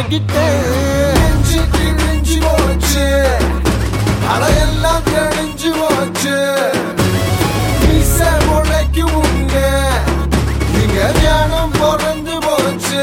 போய்கிட்டேன் நெஞ்சு கிழிஞ்சு போச்சு அலையெல்லாம் தெளிஞ்சு போச்சு மீச முளைக்கு முங்க இங்க ஞானம் பிறந்து போச்சு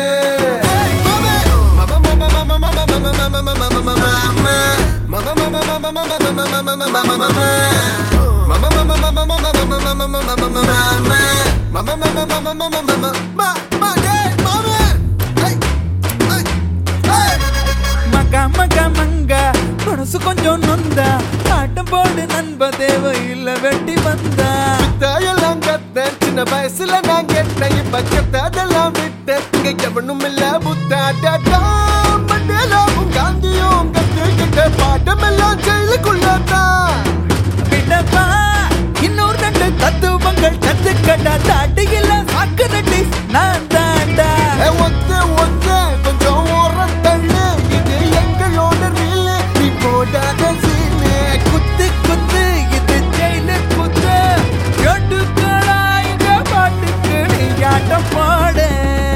மக மக மங்க மனசு கொஞ்சம் நொந்தா ஆட்டம் போடு நண்ப தேவையில்லை வெட்டி வந்தா எல்லாம் கத்தேன் சின்ன வயசுல நான் கேட்டேன் இப்ப கத்ததெல்லாம் விட்டேன் இங்க எவனும் இல்ல புத்தாட்டம் மண்டேலாவும் காந்தியும் கத்துக்கிட்ட பாட்டமெல்லாம் ஜெயிலுக்குள்ளதான் விடப்பா இன்னொரு ரெண்டு தத்துவங்கள் கத்துக்கடா தாட்டியில சாக்கு நான் தாண்டா ஏ, ஒத்து ஒத்து கொஞ்சம் ஓரம் தள்ளு இது எங்களோட ரீலு நீ போடாத சீனு குத்து குத்து இது ஜெயிலு குத்து எடுக்கடா இங்க பாட்டுக்கு நீ ஆட்டம் போடு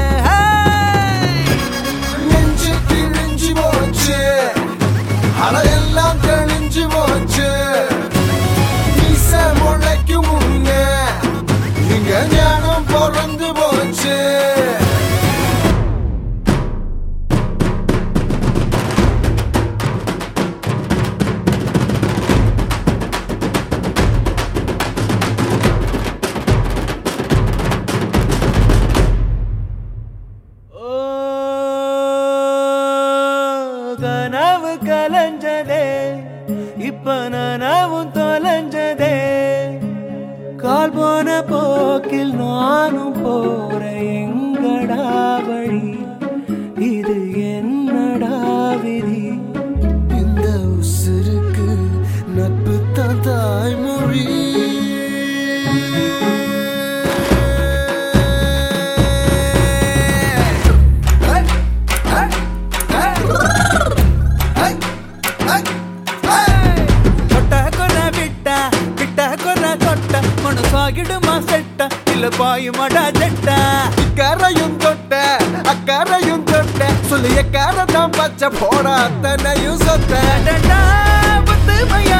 நெஞ்சு கிழிஞ்சு போச்சு அலையெல்லாம் தெளிஞ்சு போச்சு மீச முளைக்கு முன்ன இங்க ஞானம் பிறந்து போச்சு ஓ கனவு கலைஞ்சதே இப்ப நனவும் தொலைஞ்சதே கால் போன போக்கில் நானும் போறேன் எங்கடா வழி இது என்னடா விதி இந்த உசுருக்கு நட்பு தான் தாய்மொழி தொட்ட கொர விட்ட விட்ட கொர தொட்ட மனசாகிடுமா செட்ட இல்ல பாயுமடா ஜெட்ட இக்கரையும் தொட்ட அக்கரையும் தொட்ட சொல்லி எக்கார தான் பச்சை போட அத்தனையும் சொத்த அடடா, புத்துமையா